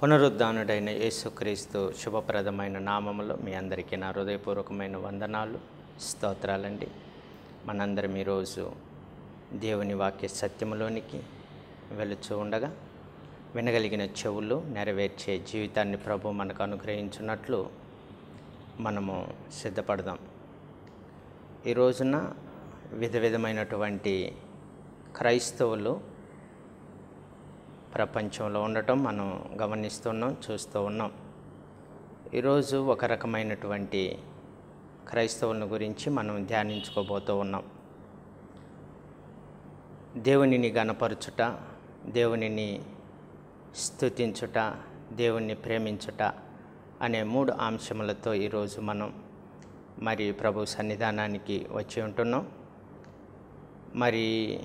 పునరుద్ధానుడైన యేసుక్రీస్తు శుభప్రదమైన నామములో మీ అందరికీ నా హృదయపూర్వకమైన వందనాలు స్తోత్రాలండి మనందరం ఈరోజు దేవుని వాక్య సత్యములోనికి వెళుచూ ఉండగా వినగలిగిన చెవులు నెరవేర్చే జీవితాన్ని ప్రభు మనకు అనుగ్రహించున్నట్లు మనము సిద్ధపడదాం ఈ రోజున విధ విధమైనటువంటి క్రైస్తవులు ప్రపంచంలో ఉండటం మనం గమనిస్తున్నాం చూస్తూ ఉన్నాం ఈరోజు ఒక రకమైనటువంటి క్రైస్తవుల గురించి మనం ధ్యానించుకోబోతూ ఉన్నాం దేవునిని గనపరచుట దేవునిని స్తుతించుట దేవుణ్ణి ప్రేమించుట అనే మూడు అంశములతో ఈరోజు మనం మరి ప్రభు సన్నిధానానికి వచ్చి ఉంటున్నాం మరి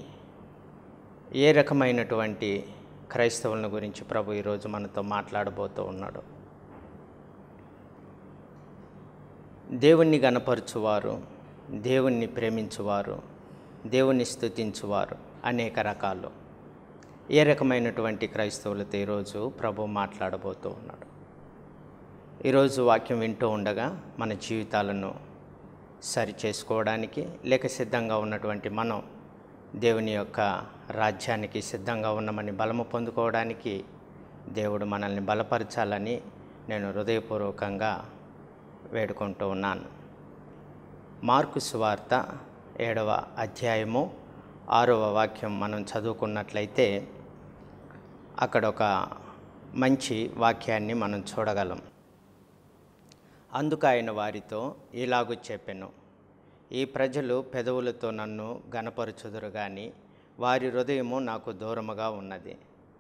ఏ రకమైనటువంటి క్రైస్తవుల గురించి ప్రభు ఈరోజు మనతో మాట్లాడబోతూ ఉన్నాడు దేవుణ్ణి గనపరచువారు దేవుణ్ణి ప్రేమించువారు దేవుణ్ణి స్తుతించువారు అనేక రకాలు ఏ రకమైనటువంటి క్రైస్తవులతో ఈరోజు ప్రభు మాట్లాడబోతూ ఉన్నాడు ఈరోజు వాక్యం వింటూ ఉండగా మన జీవితాలను సరి చేసుకోవడానికి లేక సిద్ధంగా ఉన్నటువంటి మనం దేవుని యొక్క రాజ్యానికి సిద్ధంగా ఉన్నామని బలము పొందుకోవడానికి దేవుడు మనల్ని బలపరచాలని నేను హృదయపూర్వకంగా వేడుకుంటూ ఉన్నాను మార్కు సువార్త ఏడవ అధ్యాయము ఆరవ వాక్యం మనం చదువుకున్నట్లయితే అక్కడ ఒక మంచి వాక్యాన్ని మనం చూడగలం అందుకు ఆయన వారితో ఇలాగూ చెప్పెను ఈ ప్రజలు పెదవులతో నన్ను గనపరచుదురు కానీ వారి హృదయము నాకు దూరముగా ఉన్నది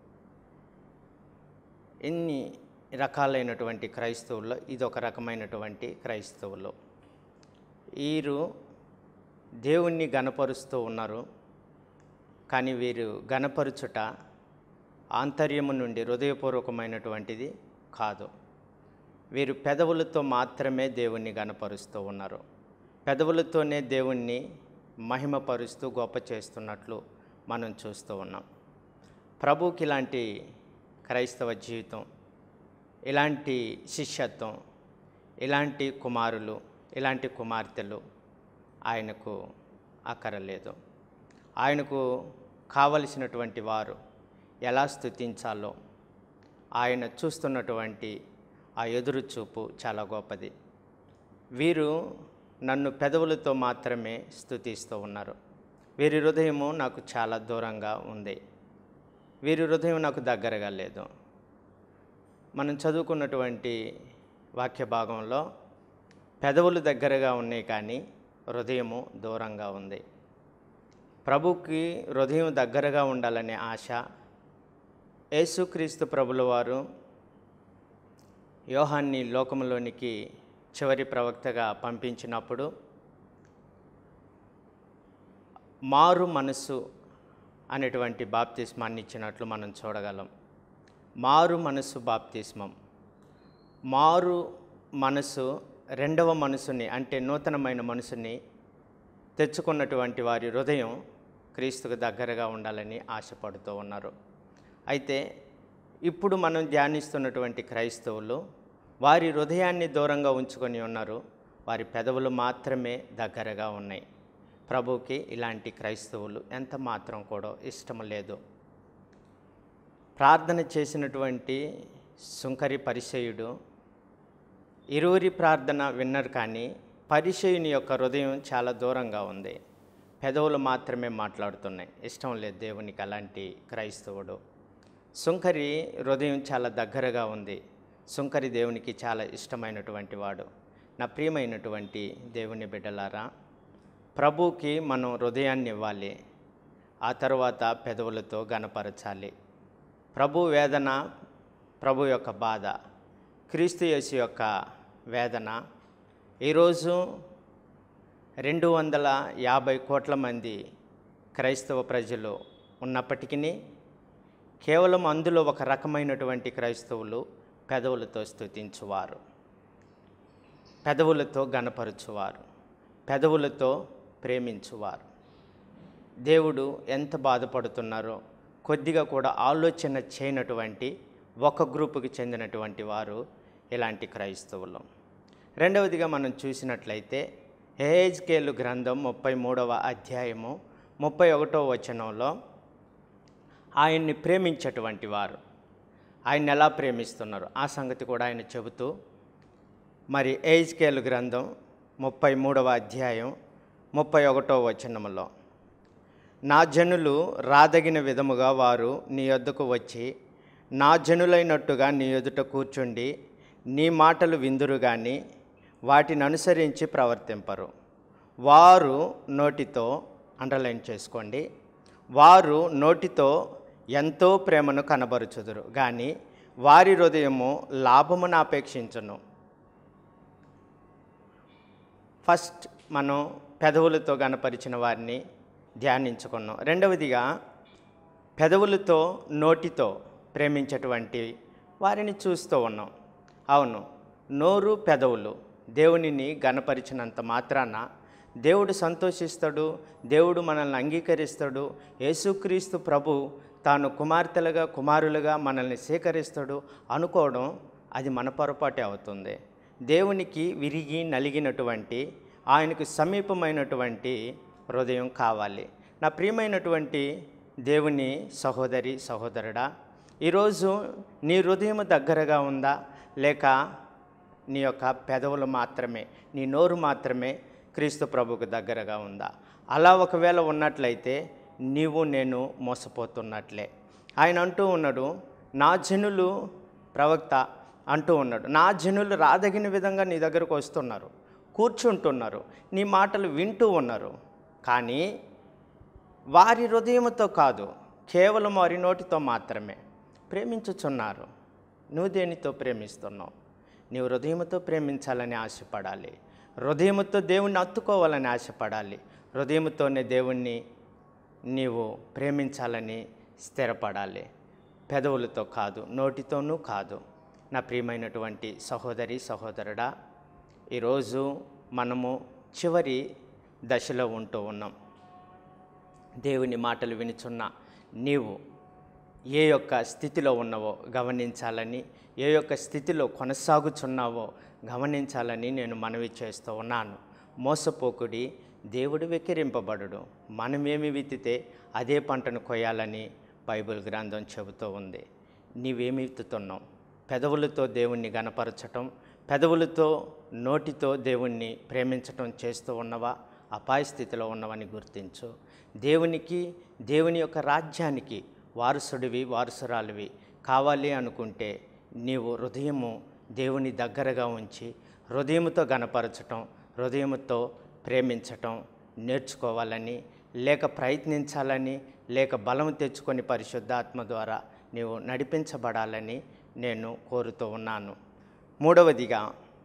ఇన్ని రకాలైనటువంటి క్రైస్తవుల్లో ఇది ఒక రకమైనటువంటి క్రైస్తవులు వీరు దేవుణ్ణి గనపరుస్తూ ఉన్నారు కానీ వీరు గనపరుచుట ఆంతర్యము నుండి హృదయపూర్వకమైనటువంటిది కాదు వీరు పెదవులతో మాత్రమే దేవుణ్ణి గనపరుస్తూ ఉన్నారు పెదవులతోనే దేవుణ్ణి మహిమపరుస్తూ గొప్ప చేస్తున్నట్లు మనం చూస్తూ ఉన్నాం ప్రభుకి ఇలాంటి క్రైస్తవ జీవితం ఇలాంటి శిష్యత్వం ఇలాంటి కుమారులు ఇలాంటి కుమార్తెలు ఆయనకు అక్కరలేదు ఆయనకు కావలసినటువంటి వారు ఎలా స్థుతించాలో ఆయన చూస్తున్నటువంటి ఆ ఎదురు చూపు చాలా గొప్పది వీరు నన్ను పెదవులతో మాత్రమే స్థుతిస్తూ ఉన్నారు వీరి హృదయము నాకు చాలా దూరంగా ఉంది వీరి హృదయం నాకు దగ్గరగా లేదు మనం చదువుకున్నటువంటి వాక్య భాగంలో పెదవులు దగ్గరగా ఉన్నాయి కానీ హృదయము దూరంగా ఉంది ప్రభుకి హృదయం దగ్గరగా ఉండాలనే ఆశ యేసుక్రీస్తు ప్రభుల వారు యోహాన్ని లోకంలోనికి చివరి ప్రవక్తగా పంపించినప్పుడు మారు మనస్సు అనేటువంటి బాప్తిస్మాన్ని ఇచ్చినట్లు మనం చూడగలం మారు మనస్సు బాప్తిస్మం మారు మనసు రెండవ మనసుని అంటే నూతనమైన మనసుని తెచ్చుకున్నటువంటి వారి హృదయం క్రీస్తుకు దగ్గరగా ఉండాలని ఆశపడుతూ ఉన్నారు అయితే ఇప్పుడు మనం ధ్యానిస్తున్నటువంటి క్రైస్తవులు వారి హృదయాన్ని దూరంగా ఉంచుకొని ఉన్నారు వారి పెదవులు మాత్రమే దగ్గరగా ఉన్నాయి ప్రభుకి ఇలాంటి క్రైస్తవులు ఎంత మాత్రం కూడా ఇష్టం లేదు ప్రార్థన చేసినటువంటి సుంకరి పరిచయుడు ఇరువురి ప్రార్థన విన్నరు కానీ పరిచయుని యొక్క హృదయం చాలా దూరంగా ఉంది పెదవులు మాత్రమే మాట్లాడుతున్నాయి ఇష్టం లేదు దేవునికి అలాంటి క్రైస్తవుడు సుంకరి హృదయం చాలా దగ్గరగా ఉంది సుంకరి దేవునికి చాలా ఇష్టమైనటువంటి వాడు నా ప్రియమైనటువంటి దేవుని బిడ్డలారా ప్రభుకి మనం హృదయాన్ని ఇవ్వాలి ఆ తర్వాత పెదవులతో గనపరచాలి ప్రభు వేదన ప్రభు యొక్క బాధ క్రీస్తు యేసు యొక్క వేదన ఈరోజు రెండు వందల యాభై కోట్ల మంది క్రైస్తవ ప్రజలు ఉన్నప్పటికీ కేవలం అందులో ఒక రకమైనటువంటి క్రైస్తవులు పెదవులతో స్తుతించువారు పెదవులతో గనపరచువారు పెదవులతో ప్రేమించువారు దేవుడు ఎంత బాధపడుతున్నారో కొద్దిగా కూడా ఆలోచన చేయనటువంటి ఒక గ్రూపుకి చెందినటువంటి వారు ఇలాంటి క్రైస్తవులు రెండవదిగా మనం చూసినట్లయితే హేజ్కేలు గ్రంథం ముప్పై మూడవ అధ్యాయము ముప్పై ఒకటో వచనంలో ఆయన్ని ప్రేమించేటువంటి వారు ఆయన ఎలా ప్రేమిస్తున్నారు ఆ సంగతి కూడా ఆయన చెబుతూ మరి ఏజ్కేల్ గ్రంథం ముప్పై మూడవ అధ్యాయం ముప్పై ఒకటో వచనములో నా జనులు రాదగిన విధముగా వారు నీ యొద్దకు వచ్చి నా జనులైనట్టుగా నీ ఎదుట కూర్చుండి నీ మాటలు విందురు కానీ వాటిని అనుసరించి ప్రవర్తింపరు వారు నోటితో అండర్లైన్ చేసుకోండి వారు నోటితో ఎంతో ప్రేమను కనబరుచుదురు కానీ వారి హృదయము లాభమును అపేక్షించును ఫస్ట్ మనం పెదవులతో గనపరిచిన వారిని ధ్యానించుకున్నాం రెండవదిగా పెదవులతో నోటితో ప్రేమించేటువంటి వారిని చూస్తూ ఉన్నాం అవును నోరు పెదవులు దేవునిని గనపరిచినంత మాత్రాన దేవుడు సంతోషిస్తాడు దేవుడు మనల్ని అంగీకరిస్తాడు యేసుక్రీస్తు ప్రభు తాను కుమార్తెలుగా కుమారులుగా మనల్ని స్వీకరిస్తాడు అనుకోవడం అది మన పొరపాటే అవుతుంది దేవునికి విరిగి నలిగినటువంటి ఆయనకు సమీపమైనటువంటి హృదయం కావాలి నా ప్రియమైనటువంటి దేవుని సహోదరి సహోదరుడా ఈరోజు నీ హృదయం దగ్గరగా ఉందా లేక నీ యొక్క పెదవులు మాత్రమే నీ నోరు మాత్రమే క్రీస్తు ప్రభుకు దగ్గరగా ఉందా అలా ఒకవేళ ఉన్నట్లయితే నీవు నేను మోసపోతున్నట్లే ఆయన అంటూ ఉన్నాడు నా జనులు ప్రవక్త అంటూ ఉన్నాడు నా జనులు రాదగిన విధంగా నీ దగ్గరకు వస్తున్నారు కూర్చుంటున్నారు నీ మాటలు వింటూ ఉన్నారు కానీ వారి హృదయముతో కాదు కేవలం వారి నోటితో మాత్రమే ప్రేమించుచున్నారు నువ్వు దేనితో ప్రేమిస్తున్నావు నీవు హృదయముతో ప్రేమించాలని ఆశపడాలి హృదయముతో దేవుణ్ణి అత్తుకోవాలని ఆశపడాలి హృదయముతోనే దేవుణ్ణి నీవు ప్రేమించాలని స్థిరపడాలి పెదవులతో కాదు నోటితోనూ కాదు నా ప్రియమైనటువంటి సహోదరి సహోదరుడా ఈరోజు మనము చివరి దశలో ఉంటూ ఉన్నాం దేవుని మాటలు వినుచున్న నీవు ఏ యొక్క స్థితిలో ఉన్నావో గమనించాలని ఏ యొక్క స్థితిలో కొనసాగుచున్నావో గమనించాలని నేను మనవి చేస్తూ ఉన్నాను మోసపోకుడి దేవుడు వెక్కిరింపబడుడు మనమేమి విత్తితే అదే పంటను కొయ్యాలని బైబిల్ గ్రంథం చెబుతూ ఉంది నీవేమి విత్తుతున్నావు పెదవులతో దేవుణ్ణి గనపరచటం పెదవులతో నోటితో దేవుణ్ణి ప్రేమించటం చేస్తూ ఉన్నవా అపాయ స్థితిలో ఉన్నవని గుర్తించు దేవునికి దేవుని యొక్క రాజ్యానికి వారసుడివి వారసురాలివి కావాలి అనుకుంటే నీవు హృదయము దేవుని దగ్గరగా ఉంచి హృదయముతో గనపరచటం హృదయముతో ప్రేమించటం నేర్చుకోవాలని లేక ప్రయత్నించాలని లేక బలం తెచ్చుకొని పరిశుద్ధాత్మ ద్వారా నీవు నడిపించబడాలని నేను కోరుతూ ఉన్నాను మూడవదిగా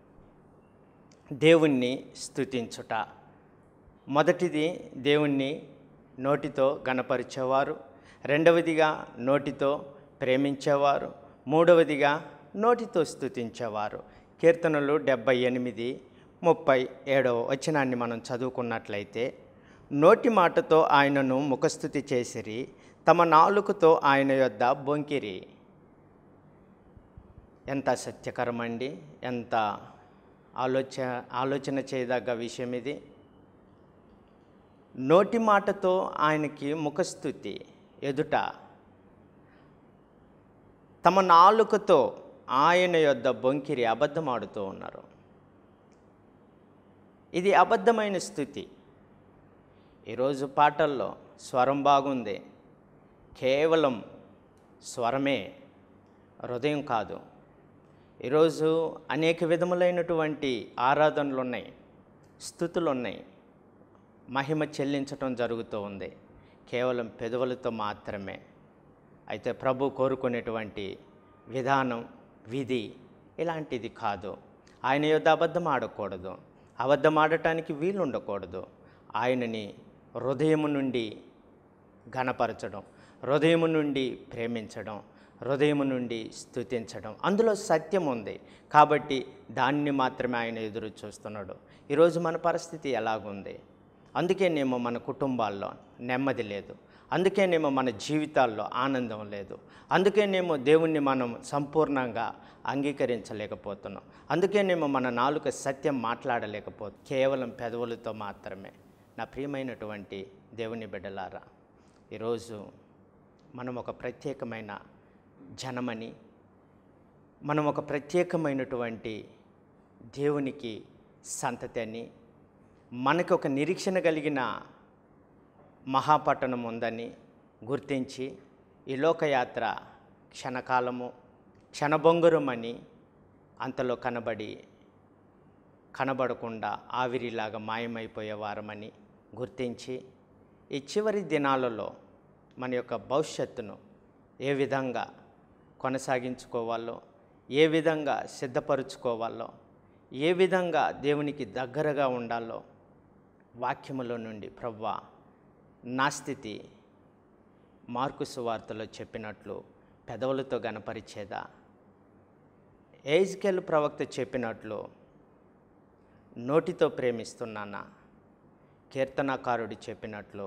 దేవుణ్ణి స్తుతించుట మొదటిది దేవుణ్ణి నోటితో గణపరిచేవారు రెండవదిగా నోటితో ప్రేమించేవారు మూడవదిగా నోటితో స్తుతించేవారు కీర్తనలు డెబ్బై ఎనిమిది ముప్పై ఏడవ వచనాన్ని మనం చదువుకున్నట్లయితే నోటి మాటతో ఆయనను ముఖస్థుతి చేసిరి తమ నాలుకతో ఆయన యొద్ద బొంకిరి ఎంత సత్యకరమండి ఎంత ఆలోచన ఆలోచన చేయదగ్గ విషయం ఇది నోటి మాటతో ఆయనకి ముఖస్థుతి ఎదుట తమ నాలుకతో ఆయన యొద్ద బొంకిరి అబద్ధమాడుతూ ఉన్నారు ఇది అబద్ధమైన స్థుతి ఈరోజు పాటల్లో స్వరం బాగుంది కేవలం స్వరమే హృదయం కాదు ఈరోజు అనేక విధములైనటువంటి ఆరాధనలు ఉన్నాయి స్థుతులు ఉన్నాయి మహిమ చెల్లించటం జరుగుతూ ఉంది కేవలం పెదవులతో మాత్రమే అయితే ప్రభు కోరుకునేటువంటి విధానం విధి ఇలాంటిది కాదు ఆయన యొద్ద అబద్ధం ఆడకూడదు అబద్ధం ఆడటానికి వీలు ఉండకూడదు ఆయనని హృదయము నుండి ఘనపరచడం హృదయము నుండి ప్రేమించడం హృదయము నుండి స్తుతించడం అందులో సత్యం ఉంది కాబట్టి దాన్ని మాత్రమే ఆయన ఎదురు చూస్తున్నాడు ఈరోజు మన పరిస్థితి ఎలాగుంది అందుకేనేమో మన కుటుంబాల్లో నెమ్మది లేదు అందుకేనేమో మన జీవితాల్లో ఆనందం లేదు అందుకేనేమో దేవుణ్ణి మనం సంపూర్ణంగా అంగీకరించలేకపోతున్నాం అందుకేనేమో మన నాలుక సత్యం మాట్లాడలేకపోతే కేవలం పెదవులతో మాత్రమే నా ప్రియమైనటువంటి దేవుని బిడ్డలారా ఈరోజు మనం ఒక ప్రత్యేకమైన జనమని మనం ఒక ప్రత్యేకమైనటువంటి దేవునికి సంతతి అని మనకు ఒక నిరీక్షణ కలిగిన మహాపట్టణం ఉందని గుర్తించి ఈ లోకయాత్ర క్షణకాలము క్షణబొంగురమని అంతలో కనబడి కనబడకుండా ఆవిరిలాగా మాయమైపోయేవారమని గుర్తించి ఈ చివరి దినాలలో మన యొక్క భవిష్యత్తును ఏ విధంగా కొనసాగించుకోవాలో ఏ విధంగా సిద్ధపరుచుకోవాలో ఏ విధంగా దేవునికి దగ్గరగా ఉండాలో వాక్యములో నుండి ప్రవ్వా నా స్థితి మార్కు సువార్తలో చెప్పినట్లు పెదవులతో గనపరిచేదా ఏజ్కెల్ ప్రవక్త చెప్పినట్లు నోటితో ప్రేమిస్తున్నానా కీర్తనాకారుడు చెప్పినట్లు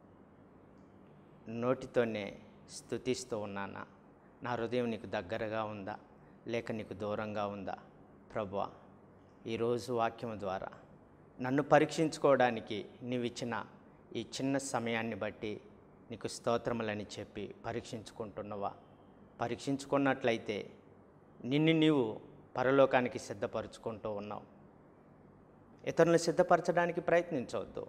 నోటితోనే స్థుతిస్తూ ఉన్నానా నా హృదయం నీకు దగ్గరగా ఉందా లేక నీకు దూరంగా ఉందా ప్రభా ఈరోజు వాక్యం ద్వారా నన్ను పరీక్షించుకోవడానికి నీవిచ్చిన ఈ చిన్న సమయాన్ని బట్టి నీకు స్తోత్రములని చెప్పి పరీక్షించుకుంటున్నవా పరీక్షించుకున్నట్లయితే నిన్ను నీవు పరలోకానికి సిద్ధపరచుకుంటూ ఉన్నావు ఇతరులను సిద్ధపరచడానికి ప్రయత్నించవద్దు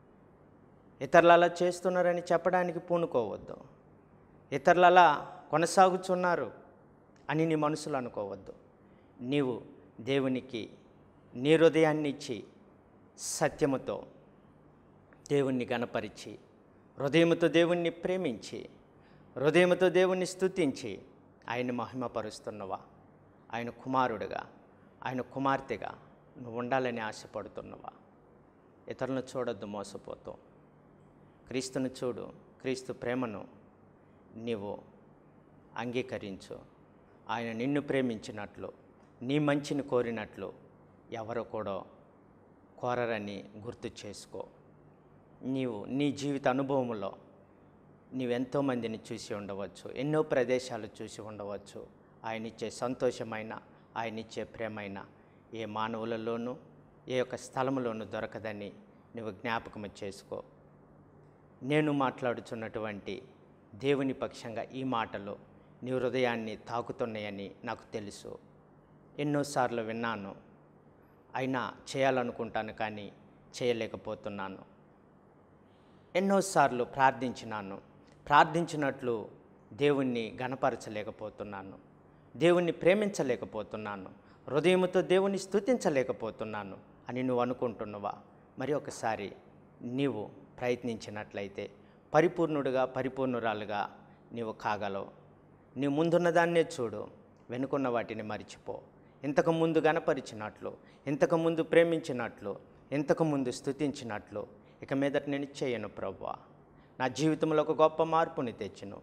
ఇతరులు అలా చేస్తున్నారని చెప్పడానికి పూనుకోవద్దు ఇతరులు అలా కొనసాగుతున్నారు అని నీ మనసులో అనుకోవద్దు నీవు దేవునికి నీ హృదయాన్ని ఇచ్చి సత్యముతో దేవుణ్ణి గనపరిచి హృదయముతో దేవుణ్ణి ప్రేమించి హృదయముతో దేవుణ్ణి స్తుతించి ఆయన్ని మహిమపరుస్తున్నవా ఆయన కుమారుడుగా ఆయన కుమార్తెగా నువ్వు ఉండాలని ఆశపడుతున్నవా ఇతరులను చూడొద్దు మోసపోతూ క్రీస్తును చూడు క్రీస్తు ప్రేమను నీవు అంగీకరించు ఆయన నిన్ను ప్రేమించినట్లు నీ మంచిని కోరినట్లు ఎవరు కూడా కోరరని గుర్తు చేసుకో నీవు నీ జీవిత అనుభవంలో నీవెంతో మందిని చూసి ఉండవచ్చు ఎన్నో ప్రదేశాలు చూసి ఉండవచ్చు ఆయన ఇచ్చే సంతోషమైన ఆయన ఇచ్చే ప్రేమైన ఏ మానవులలోనూ ఏ యొక్క స్థలములోనూ దొరకదని నువ్వు జ్ఞాపకం చేసుకో నేను మాట్లాడుచున్నటువంటి దేవుని పక్షంగా ఈ మాటలు నీ హృదయాన్ని తాకుతున్నాయని నాకు తెలుసు ఎన్నోసార్లు విన్నాను అయినా చేయాలనుకుంటాను కానీ చేయలేకపోతున్నాను ఎన్నోసార్లు ప్రార్థించినాను ప్రార్థించినట్లు దేవుణ్ణి గణపరచలేకపోతున్నాను దేవుణ్ణి ప్రేమించలేకపోతున్నాను హృదయముతో దేవుని స్తుతించలేకపోతున్నాను అని నువ్వు అనుకుంటున్నావా మరి ఒకసారి నీవు ప్రయత్నించినట్లయితే పరిపూర్ణుడుగా పరిపూర్ణురాలుగా నీవు కాగలవు నీ ముందున్న దాన్నే చూడు వెనుకున్న వాటిని మరిచిపో ఇంతకు ముందు గనపరిచినట్లు ఇంతకు ముందు ప్రేమించినట్లు ఇంతకు ముందు స్తుతించినట్లు ఇక మీదట నేను చేయను ప్రవ్వా నా జీవితంలో ఒక గొప్ప మార్పుని తెచ్చును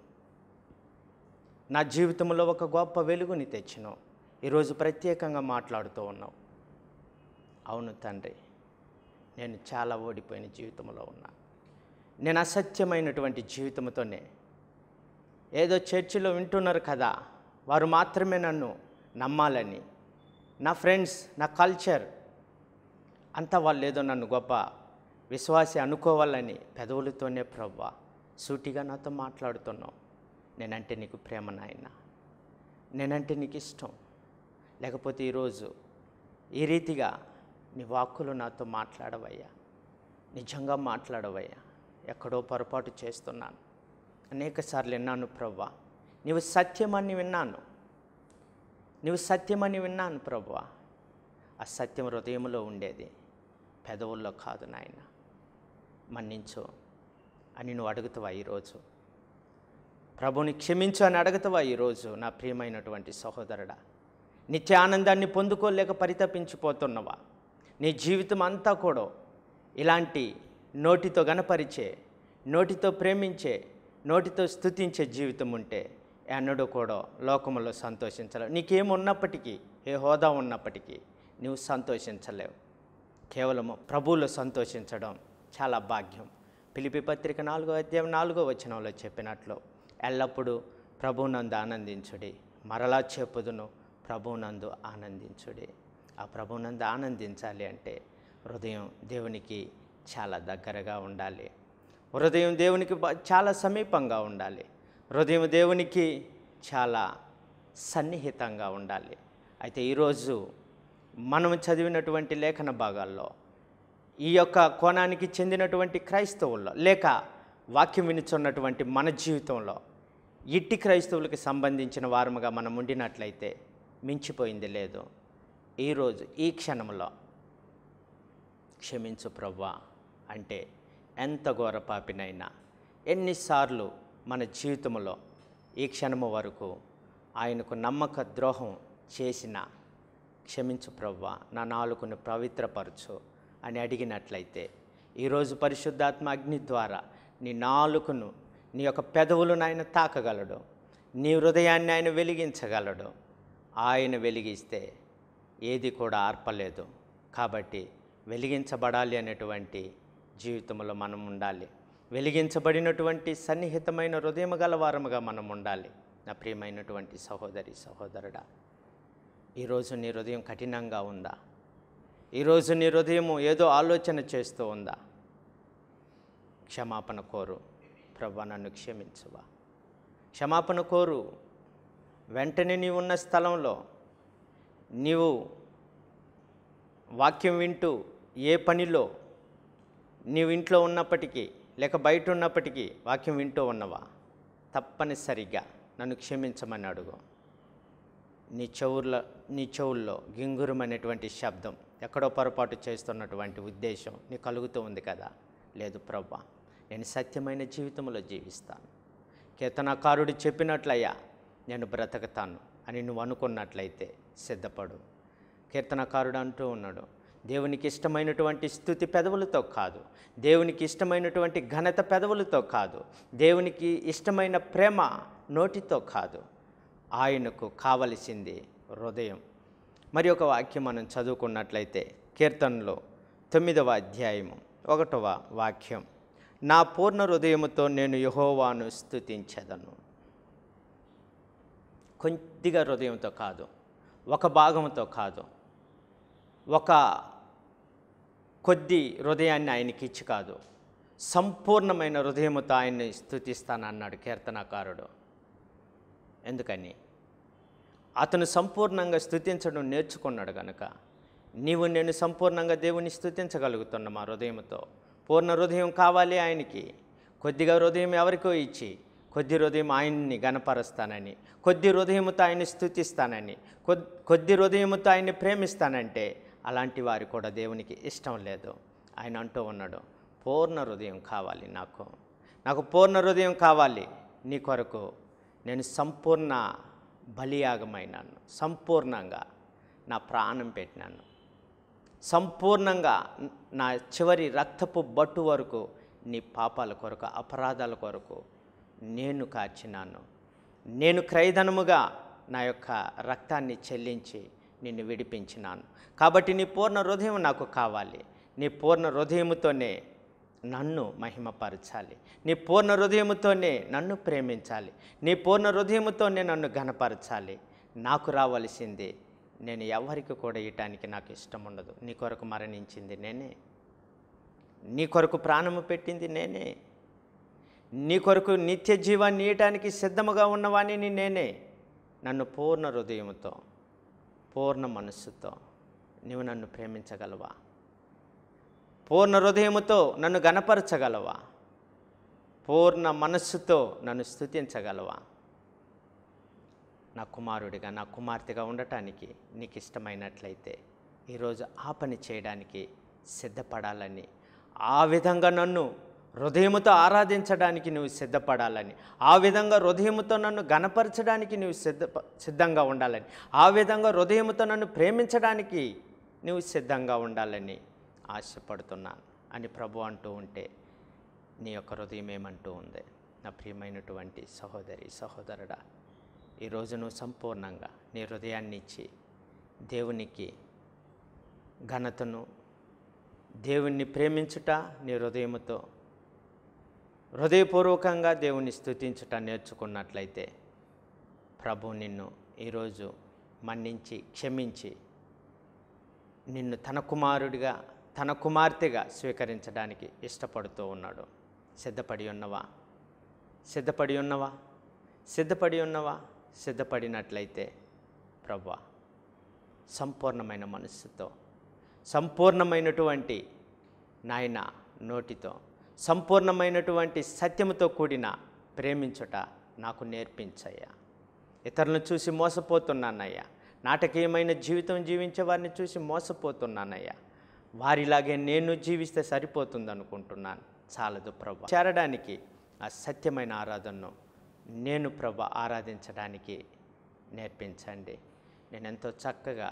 నా జీవితంలో ఒక గొప్ప వెలుగుని తెచ్చును ఈరోజు ప్రత్యేకంగా మాట్లాడుతూ ఉన్నావు అవును తండ్రి నేను చాలా ఓడిపోయిన జీవితంలో ఉన్నా నేను అసత్యమైనటువంటి జీవితంతోనే ఏదో చర్చిలో వింటున్నారు కదా వారు మాత్రమే నన్ను నమ్మాలని నా ఫ్రెండ్స్ నా కల్చర్ అంతా వాళ్ళు ఏదో నన్ను గొప్ప విశ్వాసి అనుకోవాలని పెదవులతోనే ప్రవ్వా సూటిగా నాతో మాట్లాడుతున్నావు నేనంటే నీకు ప్రేమ నాయన నేనంటే నీకు ఇష్టం లేకపోతే ఈరోజు ఈ రీతిగా నీ వాక్కులు నాతో మాట్లాడవయ్యా నిజంగా మాట్లాడవయ్యా ఎక్కడో పొరపాటు చేస్తున్నాను అనేక సార్లు విన్నాను ప్రవ్వా నీవు సత్యమని విన్నాను నీవు సత్యమని విన్నాను ప్రవ్వా ఆ సత్యం హృదయంలో ఉండేది పెదవుల్లో కాదు నాయన మన్నించు అని నువ్వు అడుగుతావా ఈరోజు ప్రభుని క్షమించు అని అడుగుతావా ఈరోజు నా ప్రియమైనటువంటి సహోదరుడా నిత్య ఆనందాన్ని పొందుకోలేక పరితపించిపోతున్నవా నీ జీవితం అంతా కూడా ఇలాంటి నోటితో గనపరిచే నోటితో ప్రేమించే నోటితో స్తుతించే జీవితం ఉంటే ఎన్నడూ కూడా లోకములో సంతోషించలేవు నీకేమున్నప్పటికీ ఏ హోదా ఉన్నప్పటికీ నువ్వు సంతోషించలేవు కేవలము ప్రభువులో సంతోషించడం చాలా భాగ్యం పిలిపి పత్రిక నాలుగో అధ్యాయం నాలుగో వచనంలో చెప్పినట్లు ఎల్లప్పుడూ ప్రభునందు ఆనందించుడి మరలా చెప్పుదును ప్రభునందు ఆనందించుడి ఆ ప్రభునందు ఆనందించాలి అంటే హృదయం దేవునికి చాలా దగ్గరగా ఉండాలి హృదయం దేవునికి బ- చాలా సమీపంగా ఉండాలి హృదయం దేవునికి చాలా సన్నిహితంగా ఉండాలి అయితే ఈరోజు మనం చదివినటువంటి లేఖన భాగాల్లో ఈ యొక్క కోణానికి చెందినటువంటి క్రైస్తవుల్లో లేక వాక్యం వినుచున్నటువంటి మన జీవితంలో ఇట్టి క్రైస్తవులకు సంబంధించిన వారముగా మనం ఉండినట్లయితే మించిపోయింది లేదు ఈరోజు ఈ క్షణంలో క్షమించు ప్రవ్వా అంటే ఎంత ఘోర పాపినైనా ఎన్నిసార్లు మన జీవితంలో ఈ క్షణము వరకు ఆయనకు నమ్మక ద్రోహం చేసిన క్షమించు ప్రవ్వా నా నాలుకను పవిత్రపరచు అని అడిగినట్లయితే ఈరోజు పరిశుద్ధాత్మ అగ్ని ద్వారా నీ నాలుకను నీ యొక్క పెదవులను ఆయన తాకగలడు నీ హృదయాన్ని ఆయన వెలిగించగలడు ఆయన వెలిగిస్తే ఏది కూడా ఆర్పలేదు కాబట్టి వెలిగించబడాలి అనేటువంటి జీవితంలో మనం ఉండాలి వెలిగించబడినటువంటి సన్నిహితమైన హృదయం గలవారముగా మనం ఉండాలి నా ప్రియమైనటువంటి సహోదరి సహోదరుడా ఈరోజు నీ హృదయం కఠినంగా ఉందా ఈరోజు నీ హృదయం ఏదో ఆలోచన చేస్తూ ఉందా క్షమాపణ కోరు ప్రభా నన్ను క్షమించువా క్షమాపణ కోరు వెంటనే నీవు ఉన్న స్థలంలో నీవు వాక్యం వింటూ ఏ పనిలో నీవు ఇంట్లో ఉన్నప్పటికీ లేక బయట ఉన్నప్పటికీ వాక్యం వింటూ ఉన్నవా తప్పనిసరిగా నన్ను క్షమించమని అడుగు నీ చెవుల్లో నీ చెవుల్లో గింగురమనేటువంటి శబ్దం ఎక్కడో పొరపాటు చేస్తున్నటువంటి ఉద్దేశం నీ కలుగుతూ ఉంది కదా లేదు ప్రభా నేను సత్యమైన జీవితంలో జీవిస్తాను కీర్తనకారుడు చెప్పినట్లయ్యా నేను బ్రతకతాను అని నువ్వు అనుకున్నట్లయితే సిద్ధపడు కీర్తనకారుడు అంటూ ఉన్నాడు దేవునికి ఇష్టమైనటువంటి స్థుతి పెదవులతో కాదు దేవునికి ఇష్టమైనటువంటి ఘనత పెదవులతో కాదు దేవునికి ఇష్టమైన ప్రేమ నోటితో కాదు ఆయనకు కావలసింది హృదయం మరి ఒక వాక్యం మనం చదువుకున్నట్లయితే కీర్తనలో తొమ్మిదవ అధ్యాయము ఒకటవ వాక్యం నా పూర్ణ హృదయముతో నేను యహోవాను స్తుతించదను కొద్దిగా హృదయంతో కాదు ఒక భాగంతో కాదు ఒక కొద్ది హృదయాన్ని ఆయనకి ఇచ్చి కాదు సంపూర్ణమైన హృదయముతో ఆయన్ని స్థుతిస్తానన్నాడు కీర్తనకారుడు ఎందుకని అతను సంపూర్ణంగా స్థుతించడం నేర్చుకున్నాడు కనుక నీవు నేను సంపూర్ణంగా దేవుని స్థుతించగలుగుతున్నా మా హృదయంతో పూర్ణ హృదయం కావాలి ఆయనకి కొద్దిగా హృదయం ఎవరికో ఇచ్చి కొద్ది హృదయం ఆయన్ని గనపరుస్తానని కొద్ది హృదయముతో ఆయన్ని స్థుతిస్తానని కొద్ కొద్ది హృదయముతో ఆయన్ని ప్రేమిస్తానంటే అలాంటి వారు కూడా దేవునికి ఇష్టం లేదు ఆయన అంటూ ఉన్నాడు పూర్ణ హృదయం కావాలి నాకు నాకు పూర్ణ హృదయం కావాలి నీ కొరకు నేను సంపూర్ణ బలియాగమైనాను సంపూర్ణంగా నా ప్రాణం పెట్టినాను సంపూర్ణంగా నా చివరి రక్తపు బట్టు వరకు నీ పాపాల కొరకు అపరాధాల కొరకు నేను కార్చినాను నేను క్రైదనముగా నా యొక్క రక్తాన్ని చెల్లించి నిన్ను విడిపించినాను కాబట్టి నీ పూర్ణ హృదయం నాకు కావాలి నీ పూర్ణ హృదయముతోనే నన్ను మహిమపరచాలి నీ పూర్ణ హృదయముతోనే నన్ను ప్రేమించాలి నీ పూర్ణ హృదయముతోనే నన్ను ఘనపరచాలి నాకు రావలసింది నేను ఎవరికి కూడా ఇయటానికి నాకు ఇష్టం ఉండదు నీ కొరకు మరణించింది నేనే నీ కొరకు ప్రాణము పెట్టింది నేనే నీ కొరకు నిత్య జీవాన్ని ఇయటానికి సిద్ధముగా ఉన్నవాణిని నేనే నన్ను పూర్ణ హృదయముతో పూర్ణ మనస్సుతో నీవు నన్ను ప్రేమించగలవా పూర్ణ హృదయముతో నన్ను గనపరచగలవా పూర్ణ మనస్సుతో నన్ను స్థుతించగలవా నా కుమారుడిగా నా కుమార్తెగా ఉండటానికి నీకు ఇష్టమైనట్లయితే ఈరోజు ఆ పని చేయడానికి సిద్ధపడాలని ఆ విధంగా నన్ను హృదయముతో ఆరాధించడానికి నువ్వు సిద్ధపడాలని ఆ విధంగా హృదయముతో నన్ను గనపరచడానికి నువ్వు సిద్ధ సిద్ధంగా ఉండాలని ఆ విధంగా హృదయముతో నన్ను ప్రేమించడానికి నువ్వు సిద్ధంగా ఉండాలని ఆశపడుతున్నాను అని ప్రభు అంటూ ఉంటే నీ యొక్క హృదయం ఏమంటూ ఉంది నా ప్రియమైనటువంటి సహోదరి సహోదరుడా ఈరోజు నువ్వు సంపూర్ణంగా నీ హృదయాన్ని ఇచ్చి దేవునికి ఘనతను దేవుణ్ణి ప్రేమించుట నీ హృదయముతో హృదయపూర్వకంగా దేవుని స్థుతించటం నేర్చుకున్నట్లయితే ప్రభు నిన్ను ఈరోజు మన్నించి క్షమించి నిన్ను తన కుమారుడిగా తన కుమార్తెగా స్వీకరించడానికి ఇష్టపడుతూ ఉన్నాడు సిద్ధపడి ఉన్నవా సిద్ధపడి ఉన్నవా సిద్ధపడి ఉన్నవా సిద్ధపడినట్లయితే ప్రభా సంపూర్ణమైన మనస్సుతో సంపూర్ణమైనటువంటి నాయన నోటితో సంపూర్ణమైనటువంటి సత్యముతో కూడిన ప్రేమించుట నాకు నేర్పించయ్యా ఇతరులను చూసి మోసపోతున్నానయ్యా నాటకీయమైన జీవితం జీవించే వారిని చూసి మోసపోతున్నానయ్యా వారిలాగే నేను జీవిస్తే సరిపోతుంది అనుకుంటున్నాను చాలదు ప్రభా చేరడానికి ఆ సత్యమైన ఆరాధనను నేను ప్రభ ఆరాధించడానికి నేర్పించండి నేను ఎంతో చక్కగా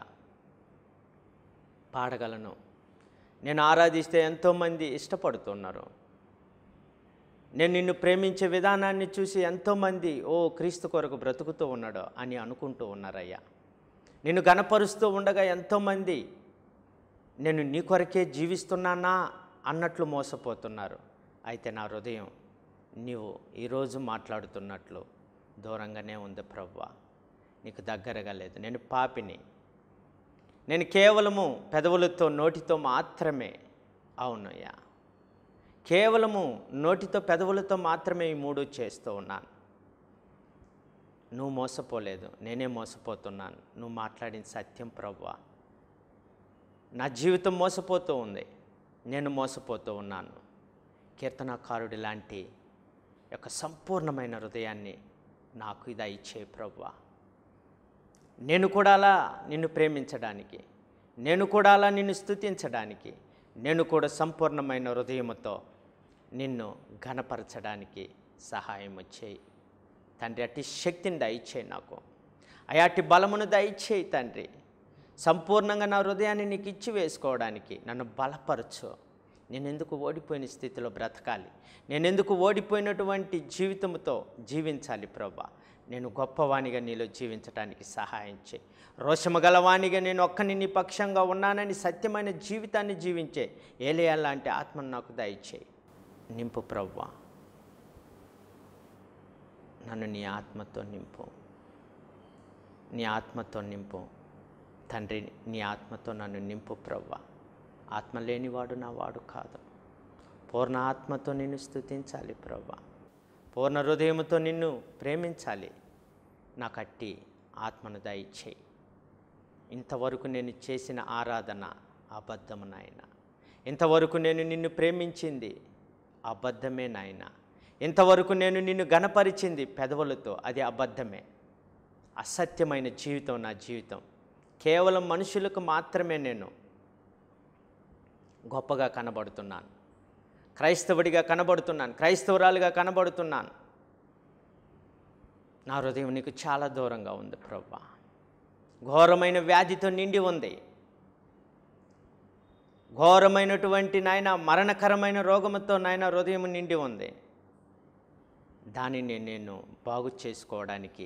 పాడగలను నేను ఆరాధిస్తే ఎంతోమంది ఇష్టపడుతున్నారు నేను నిన్ను ప్రేమించే విధానాన్ని చూసి ఎంతోమంది ఓ క్రీస్తు కొరకు బ్రతుకుతూ ఉన్నాడు అని అనుకుంటూ ఉన్నారయ్యా నిన్ను గనపరుస్తూ ఉండగా ఎంతోమంది నేను నీ కొరకే జీవిస్తున్నానా అన్నట్లు మోసపోతున్నారు అయితే నా హృదయం నీవు ఈరోజు మాట్లాడుతున్నట్లు దూరంగానే ఉంది ప్రవ్వా నీకు దగ్గరగా లేదు నేను పాపిని నేను కేవలము పెదవులతో నోటితో మాత్రమే అవునయ్యా కేవలము నోటితో పెదవులతో మాత్రమే ఈ మూడు చేస్తూ ఉన్నాను నువ్వు మోసపోలేదు నేనే మోసపోతున్నాను నువ్వు మాట్లాడిన సత్యం ప్రవ్వా నా జీవితం మోసపోతూ ఉంది నేను మోసపోతూ ఉన్నాను కీర్తనాకారుడి లాంటి యొక్క సంపూర్ణమైన హృదయాన్ని నాకు ఇదా ఇచ్చే ప్రవ్వా నేను కూడా అలా నిన్ను ప్రేమించడానికి నేను కూడా అలా నిన్ను స్తుతించడానికి నేను కూడా సంపూర్ణమైన హృదయముతో నిన్ను ఘనపరచడానికి సహాయం చేయి తండ్రి అట్టి శక్తిని దయచేయి నాకు అయాటి బలమును దయచేయి తండ్రి సంపూర్ణంగా నా హృదయాన్ని నీకు ఇచ్చి వేసుకోవడానికి నన్ను బలపరచు నేను ఎందుకు ఓడిపోయిన స్థితిలో బ్రతకాలి నేను ఎందుకు ఓడిపోయినటువంటి జీవితంతో జీవించాలి ప్రభా నేను గొప్పవానిగా నీలో జీవించడానికి సహాయం చేయి రోషము గలవానిగా నేను ఒక్కని నీ పక్షంగా ఉన్నానని సత్యమైన జీవితాన్ని జీవించే ఏలియా లాంటి ఆత్మను నాకు దయచేయి నింపు ప్రవ్వా నన్ను నీ ఆత్మతో నింపు నీ ఆత్మతో నింపు తండ్రి నీ ఆత్మతో నన్ను నింపు ప్రవ్వా ఆత్మ లేనివాడు నా వాడు కాదు పూర్ణ ఆత్మతో నిన్ను స్తుతించాలి ప్రవ్వా పూర్ణ హృదయముతో నిన్ను ప్రేమించాలి నాకు అట్టి ఆత్మను దయచేయి ఇంతవరకు నేను చేసిన ఆరాధన అబద్ధము నాయన ఇంతవరకు నేను నిన్ను ప్రేమించింది అబద్ధమే నాయన ఇంతవరకు నేను నిన్ను గనపరిచింది పెదవులతో అది అబద్ధమే అసత్యమైన జీవితం నా జీవితం కేవలం మనుషులకు మాత్రమే నేను గొప్పగా కనబడుతున్నాను క్రైస్తవుడిగా కనబడుతున్నాను క్రైస్తవురాలుగా కనబడుతున్నాను నా హృదయం నీకు చాలా దూరంగా ఉంది ప్రభా ఘోరమైన వ్యాధితో నిండి ఉంది ఘోరమైనటువంటి నాయన మరణకరమైన రోగముతో నాయన హృదయం నిండి ఉంది దానిని నేను బాగు చేసుకోవడానికి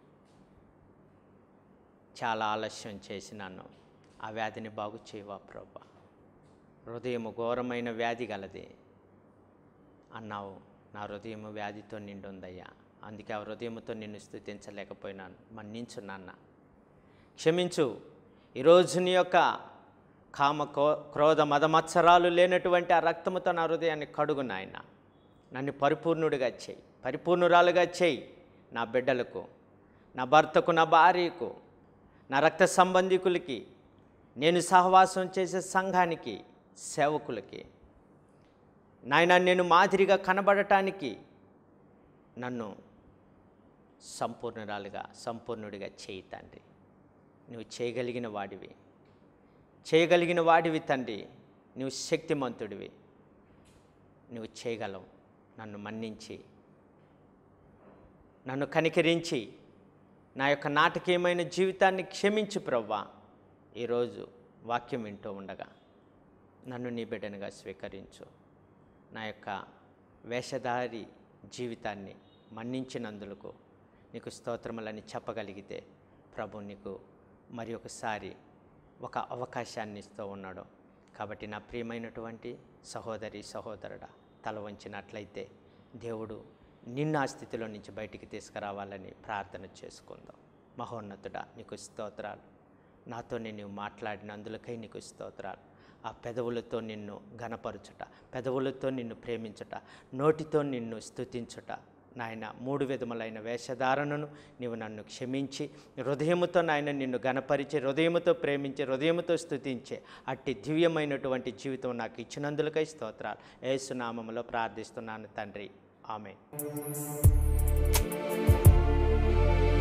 చాలా ఆలస్యం చేసినాను ఆ వ్యాధిని బాగు చేయవా ప్రభా హృదయము ఘోరమైన వ్యాధి గలది అన్నావు నా హృదయము వ్యాధితో నిండి ఉందయ్యా అందుకే ఆ హృదయముతో నిన్ను స్థుతించలేకపోయినాను మన్నించు నాన్న క్షమించు ఈరోజు నీ యొక్క కామ కో- క్రోధ మదమత్సరాలు లేనటువంటి ఆ రక్తముతో నా హృదయాన్ని కడుగు నాయన నన్ను పరిపూర్ణుడిగా చేయి పరిపూర్ణురాలుగా చేయి నా బిడ్డలకు నా భర్తకు నా భార్యకు నా రక్త సంబంధికులకి నేను సహవాసం చేసే సంఘానికి సేవకులకి నాయన నేను మాదిరిగా కనబడటానికి నన్ను సంపూర్ణురాలుగా సంపూర్ణుడిగా చేయి తండ్రి నువ్వు చేయగలిగిన వాడివి చేయగలిగిన వాడివి తండ్రి నువ్వు శక్తిమంతుడివి నువ్వు చేయగలవు నన్ను మన్నించి నన్ను కనికరించి నా యొక్క నాటకీయమైన జీవితాన్ని క్షమించు ప్రవ్వా ఈరోజు వాక్యం వింటూ ఉండగా నన్ను నీ బిడ్డనుగా స్వీకరించు నా యొక్క వేషధారి జీవితాన్ని మన్నించినందులకు నీకు స్తోత్రములని చెప్పగలిగితే ప్రభు నీకు మరి ఒకసారి ఒక అవకాశాన్ని ఇస్తూ ఉన్నాడు కాబట్టి నా ప్రియమైనటువంటి సహోదరి సహోదరుడా తల వంచినట్లయితే దేవుడు నిన్ను ఆ స్థితిలో నుంచి బయటికి తీసుకురావాలని ప్రార్థన చేసుకుందాం మహోన్నతుడా నీకు స్తోత్రాలు నాతో నేను మాట్లాడిన అందులకై నీకు స్తోత్రాలు ఆ పెదవులతో నిన్ను ఘనపరచుట పెదవులతో నిన్ను ప్రేమించుట నోటితో నిన్ను స్తుతించుట నాయన మూడు విధములైన వేషధారణను నీవు నన్ను క్షమించి హృదయముతో నాయన నిన్ను గనపరిచి హృదయముతో ప్రేమించి హృదయముతో స్తుతించే అట్టి దివ్యమైనటువంటి జీవితం నాకు ఇచ్చినందులకై స్తోత్రాలు ఏసునామములో ప్రార్థిస్తున్నాను తండ్రి ఆమె